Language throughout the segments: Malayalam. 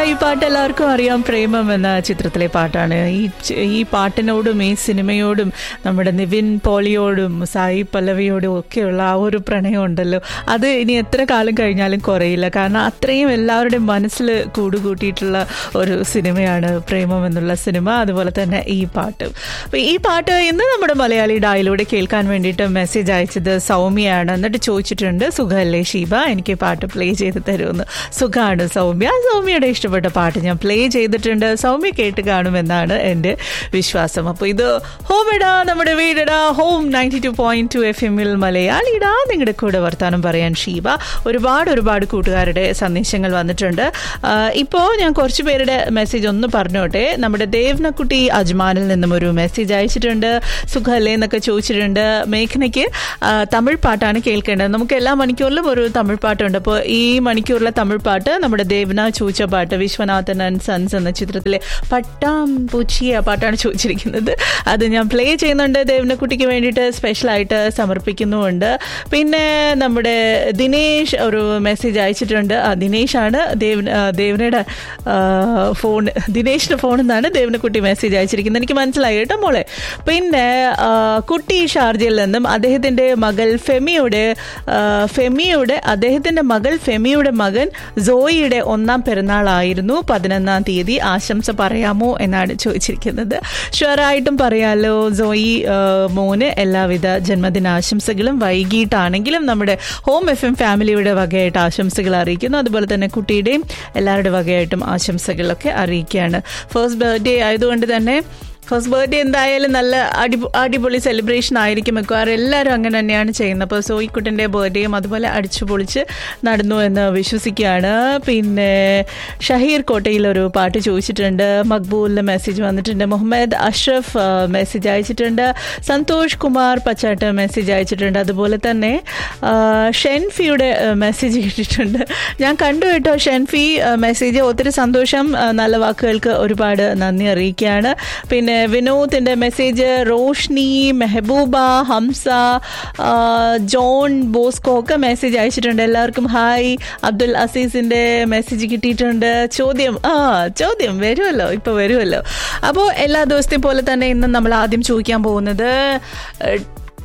ഈ പാട്ട് എല്ലാവർക്കും അറിയാം പ്രേമം എന്ന ചിത്രത്തിലെ പാട്ടാണ് ഈ ച- ഈ പാട്ടിനോടും ഈ സിനിമയോടും നമ്മുടെ നിവിൻ പോളിയോടും സായി പല്ലവിയോടും ഒക്കെയുള്ള ആ ഒരു പ്രണയം ഉണ്ടല്ലോ അത് ഇനി എത്ര കാലം കഴിഞ്ഞാലും കുറയില്ല കാരണം അത്രയും എല്ലാവരുടെയും മനസ്സിൽ കൂടുകൂട്ടിയിട്ടുള്ള ഒരു സിനിമയാണ് പ്രേമം എന്നുള്ള സിനിമ അതുപോലെ തന്നെ ഈ പാട്ട് അപ്പൊ ഈ പാട്ട് ഇന്ന് നമ്മുടെ മലയാളി ഡായിലൂടെ കേൾക്കാൻ വേണ്ടിയിട്ട് മെസ്സേജ് അയച്ചത് സൗമ്യയാണ് എന്നിട്ട് ചോദിച്ചിട്ടുണ്ട് സുഖമല്ലേ ഷീബ എനിക്ക് പാട്ട് പ്ലേ ചെയ്ത് തരുമെന്ന് സുഖമാണ് സൗമ്യ സൗമ്യയുടെ ഇഷ്ടപ്പെട്ട പാട്ട് ഞാൻ പ്ലേ ചെയ്തിട്ടുണ്ട് സൗമ്യ കേട്ട് കാണുമെന്നാണ് എൻ്റെ വിശ്വാസം അപ്പോൾ ഇത് ഹോം ഇടാ നമ്മുടെ വീടിടാ home ninety two point two F എമ്മിൽ മലയാളിടാ നിങ്ങളുടെ കൂടെ വർത്താനം പറയാൻ ഷീബ ഒരുപാട് ഒരുപാട് കൂട്ടുകാരുടെ സന്ദേശങ്ങൾ വന്നിട്ടുണ്ട് ഇപ്പോൾ ഞാൻ കുറച്ച് പേരുടെ മെസ്സേജ് ഒന്ന് പറഞ്ഞോട്ടെ നമ്മുടെ ദേവ്നക്കുട്ടി അജ്മാനിൽ നിന്നും ഒരു മെസ്സേജ് അയച്ചിട്ടുണ്ട് സുഖമല്ലേ എന്നൊക്കെ ചോദിച്ചിട്ടുണ്ട് മേഘനയ്ക്ക് ആ, തമിഴ് പാട്ടാണ് കേൾക്കേണ്ടത് നമുക്ക് എല്ലാ മണിക്കൂറിലും ഒരു തമിഴ് പാട്ടുണ്ട് അപ്പോൾ ഈ മണിക്കൂറിലെ തമിഴ് പാട്ട് നമ്മുടെ ദേവന ചോദിച്ച പാട്ട് വിശ്വനാഥൻ ആൻഡ് സൺസ് എന്ന ചിത്രത്തിലെ പട്ടാം പൂച്ചിയ പാട്ടാണ് ചോദിച്ചിരിക്കുന്നത് അത് ഞാൻ പ്ലേ ചെയ്യുന്നുണ്ട് ദേവനക്കുട്ടിക്ക് വേണ്ടിയിട്ട് സ്പെഷ്യലായിട്ട് സമർപ്പിക്കുന്നുമുണ്ട് പിന്നെ നമ്മുടെ ദിനേശ് ഒരു മെസ്സേജ് അയച്ചിട്ടുണ്ട് ആ ദിനേശാണ് ദേവൻ ആ, ദേവനയുടെ ആ, ഫോൺ ദിനേശിന്റെ ഫോണിൽ നിന്നാണ് ദേവനക്കുട്ടി മെസ്സേജ് അയച്ചിരിക്കുന്നത് എനിക്ക് മനസ്സിലായി കേട്ടോ മോളെ പിന്നെ ആ, കുട്ടി ഷാർജയിൽ നിന്നും അദ്ദേഹത്തിന്റെ മകൾ ഫെമിയുടെ ആ, ഫെമിയുടെ അദ്ദേഹത്തിന്റെ മകൾ ഫെമിയുടെ മകൻ സോയിയുടെ ഒന്നാം പെരുന്നാളായിരുന്നു പതിനൊന്നാം തീയതി ആശംസ പറയാമോ എന്നാണ് ചോദിച്ചിരിക്കുന്നത് ഷുവറായിട്ടും പറയാലോ സോയി ആ, മോന് എല്ലാവിധ ജന്മദിനാശംസകളും വൈകിട്ടാണെങ്കിലും നമ്മുടെ ഹോം എഫ് എം ഫാമിലിയുടെ വകയായിട്ട് ആശംസകൾ അറിയിക്കുന്നു അതുപോലെ തന്നെ കുട്ടിയുടെയും എല്ലാവരുടെ വകയായിട്ടും ആശംസകളൊക്കെ അറിയിക്കുകയാണ് ഫസ്റ്റ് ബർത്ത്ഡേ ആയതുകൊണ്ട് തന്നെ ഫസ്റ്റ് ബർത്ത്ഡേ എന്തായാലും നല്ല അടി അടിപൊളി സെലിബ്രേഷൻ ആയിരിക്കും മിക്കവാറും എല്ലാവരും അങ്ങനെ തന്നെയാണ് ചെയ്യുന്നത് അപ്പോൾ സോയിക്കുട്ടൻ്റെ ബർത്ത്ഡേയും അതുപോലെ അടിച്ചു പൊളിച്ച് നടന്നു എന്ന് വിശ്വസിക്കുകയാണ് പിന്നെ ഷഹീർ കോട്ടയിൽ ഒരു പാട്ട് ചോദിച്ചിട്ടുണ്ട് മക്ബൂലിൻ്റെ മെസ്സേജ് വന്നിട്ടുണ്ട് മുഹമ്മദ് അഷ്റഫ് മെസ്സേജ് അയച്ചിട്ടുണ്ട് സന്തോഷ് കുമാർ പച്ചാട്ട് മെസ്സേജ് അയച്ചിട്ടുണ്ട് അതുപോലെ തന്നെ ആ, ഷെൻഫിയുടെ മെസ്സേജ് കിട്ടിയിട്ടുണ്ട് ഞാൻ കണ്ടു കേട്ടോ ഷെൻഫി മെസ്സേജ് ഒത്തിരി സന്തോഷം ആ, നല്ല വാക്കുകൾക്ക് ഒരുപാട് നന്ദി അറിയിക്കുകയാണ് പിന്നെ വിനോദിന്റെ മെസ്സേജ് റോഷ്നി മെഹബൂബ ഹംസ ആ, ജോൺ ബോസ്കോ ഒക്കെ മെസ്സേജ് അയച്ചിട്ടുണ്ട് എല്ലാവർക്കും ഹായ് അബ്ദുൽ അസീസിന്റെ മെസ്സേജ് കിട്ടിയിട്ടുണ്ട് ചോദ്യം ആ ചോദ്യം വരുമല്ലോ ഇപ്പൊ വരുമല്ലോ അപ്പോൾ എല്ലാ ദിവസത്തെയും പോലെ തന്നെ ഇന്ന് നമ്മൾ ആദ്യം ചോദിക്കാൻ പോകുന്നത് ഏഹ്,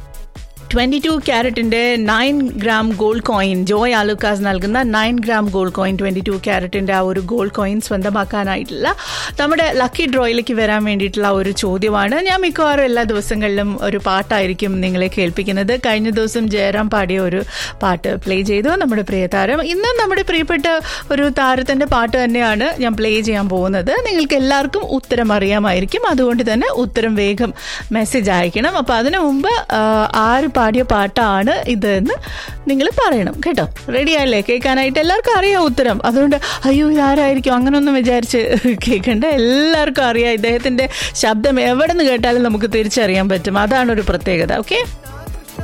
ട്വന്റി ടു ക്യാരറ്റിന്റെ nine gram gold coin Joy Alukkas നൽകുന്ന nine gram gold coin twenty two ക്യാരറ്റിന്റെ ആ ഒരു ഗോൾഡ് കോയിൻ സ്വന്തമാക്കാനായിട്ടുള്ള നമ്മുടെ ലക്കി ഡ്രോയിലേക്ക് വരാൻ വേണ്ടിയിട്ടുള്ള ഒരു ചോദ്യമാണ് ഞാൻ മിക്കവാറും എല്ലാ ദിവസങ്ങളിലും ഒരു പാട്ടായിരിക്കും നിങ്ങളെ കേൾപ്പിക്കുന്നത് കഴിഞ്ഞ ദിവസം ജയറാം പാടിയ ഒരു പാട്ട് പ്ലേ ചെയ്തു നമ്മുടെ പ്രിയ താരം ഇന്ന് നമ്മുടെ പ്രിയപ്പെട്ട ഒരു താരത്തിന്റെ പാട്ട് തന്നെയാണ് ഞാൻ പ്ലേ ചെയ്യാൻ പോകുന്നത് നിങ്ങൾക്ക് എല്ലാവർക്കും ഉത്തരം അറിയാമായിരിക്കും അതുകൊണ്ട് തന്നെ ഉത്തരം വേഗം മെസ്സേജ് അയക്കണം അപ്പൊ അതിനു മുമ്പ് ആ, ആര് പാടിയ പാട്ടാണ് ഇത് എന്ന് നിങ്ങൾ പറയണം കേട്ടോ റെഡി ആയല്ലേ കേൾക്കാനായിട്ട് എല്ലാവർക്കും അറിയാം ഉത്തരം അതുകൊണ്ട് അയ്യോ ഇതാരായിരിക്കും അങ്ങനൊന്നും വിചാരിച്ച് കേൾക്കണ്ട എല്ലാവർക്കും അറിയാം ഇദ്ദേഹത്തിന്റെ ശബ്ദം എവിടെ നിന്ന് കേട്ടാലും നമുക്ക് തിരിച്ചറിയാൻ പറ്റും അതാണ് ഒരു പ്രത്യേകത ഓക്കെ